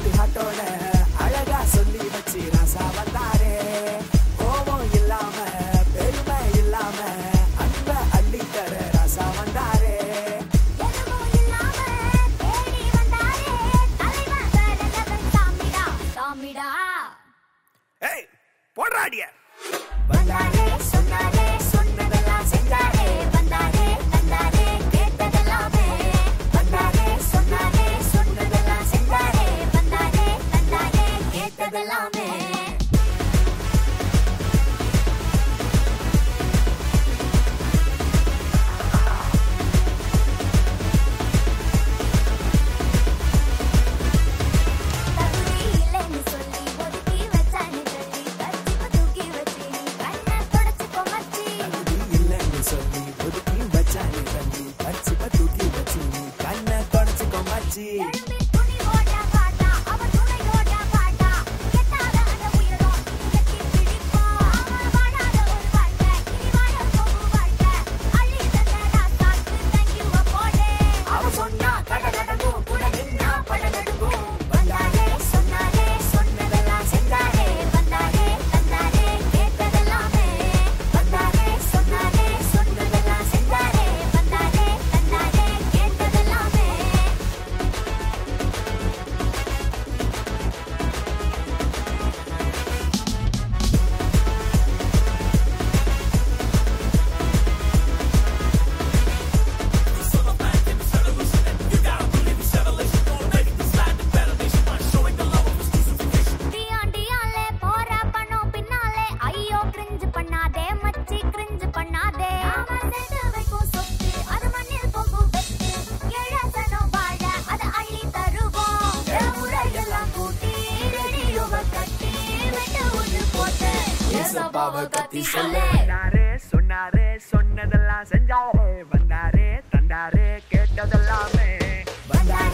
hot ஹாட்டோட அழகா சொல்லி வச்சு ராசா வந்தாரே கோபம் இல்லாம பெருமை இல்லாம அன்ப அள்ளி தர ராசா வந்தாரே எதுவும் இல்லாம தேடி வந்தாரே தலைவன் வேலையவன் சாமிடா சாமிடா ஏய் போடுறாடிய வந்தாரே சொன்னாரே சொன்னதெல்லாம் செஞ்சாரே வந்தாரே தந்தாரே கேட்டதெல்லாமே வந்தாரே சொன்னாரே சொன்னதெல்லாம் செஞ்சாரே வந்தாரே தந்தாரே கேட்டதெல்லாமே தகுதி இல்லைன்னு சொல்லி ஒதுக்கி வச்சானு சொல்லி கர்ச்சிப்ப தூக்கி வச்சு நீ கண்ணை தொடச்சுக்கோ மச்சி தகுதி இல்லைன்னு சொல்லி ஒதுக்கி வச்சானே தம்பி பச்சிப்ப தூக்கி வச்சு நீ கண்ணை தொடச்சுக்கோ மச்சி எழும்பி துணிவோட பாட்டா அவ துணையோட பாட்டா கெட்டாத அந்த உயிரும் கட்டி பிடிப்போம் அவன் வாழாத ஒரு வாழ்க்கை இனி வாழ போகும் வாழ்க்கை அள்ளி தந்த ராசாக்கு தேங்க்யூவ போடே அவ சொன்னா கடை நடக்கும் கூட நின்னா பட நடுக்கும் வந்தாரே சொன்னாரே சொன்னதெல்லாம் செஞ்சாரே வந்தாரே தந்தாரே கேட்டதெல்லாமே வந்தாரே சொன்னாரே சொன்னதெல்லாம் செஞ்சாரே வந்தாரே தந்தாரே கேட்டதெல்லாமே டியாண்டியாலே போற பணம் பின்னாலே ஐயோ கிரிஞ்சு பண்ணாதே மச்சி கிரிஞ்சு பண்ணாதே நாம சேர்த்து வைக்கும் சொத்து அது மண்ணில் போகும் வெத்து இழசனம் வாழ அது அள்ளி தருவோம் முறையெல்லாம் கூட்டி ரெடியுவ கட்டி வெட்டு ஒன்று போட்டு ஏசப்பாவ கத்தி சொல்லு வந்தாரே சொன்னாரே சொன்னதெல்லாம் செஞ்சாரே வந்தாரே தந்தாரே கேட்டதெல்லாமே வந்தாரே